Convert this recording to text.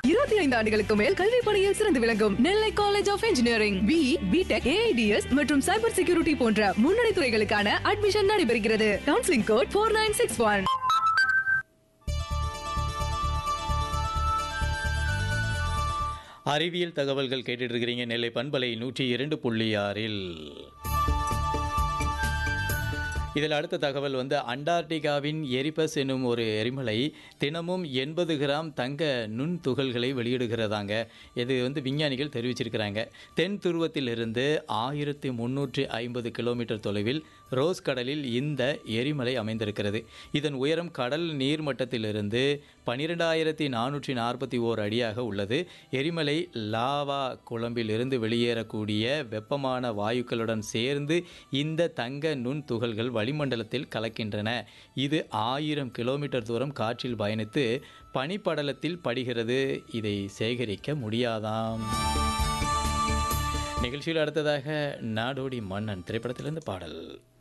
இருபத்தி ஐந்து ஆண்டுகளுக்கு மேல் கல்வி பணியில் சிறந்து விளங்கும் Nellai college of engineering B BTech AIDS மற்றும் சைபர் செக்யூரிட்டி போன்ற முன்னணி துறைகளுக்கான அட்மிஷன் நடைபெறுகிறது counselling code four nine six one அறிவியல் தகவல்கள் கேட்டுட்டு இருக்கிறீங்க நெல்லை பண்பலை நூற்றி இரண்டு புள்ளி ஆறில் இதில் அடுத்த தகவல் வந்து அண்டார்டிகாவின் எரிபஸ் என்னும் ஒரு எரிமலை தினமும் எண்பது கிராம் தங்க நுண் துகள்களை வெளியிடுகிறதாங்க இது வந்து விஞ்ஞானிகள் தெரிவிச்சிருக்கிறாங்க தென் துருவத்திலிருந்து ஆயிரத்தி முந்நூற்றி ஐம்பது கிலோமீட்டர் தொலைவில் ரோஸ் கடலில் இந்த எரிமலை அமைந்திருக்கிறது இதன் உயரம் கடல் நீர்மட்டத்திலிருந்து பனிரெண்டாயிரத்தி நானூற்றி நாற்பத்தி ஓர் அடியாக உள்ளது எரிமலை லாவா குழம்பில் இருந்து வெளியேறக்கூடிய வெப்பமான வாயுக்களுடன் சேர்ந்து இந்த தங்க நுண் துகள்கள் வளிமண்டலத்தில் கலக்கின்றன இது ஆயிரம் கிலோமீட்டர் தூரம் காற்றில் பயணித்து பனிப்படலத்தில் படுகிறது இதை சேகரிக்க முடியாதாம் நிகழ்ச்சியில் அடுத்ததாக நாடோடி மன்னன் திரைப்படத்திலிருந்து பாடல்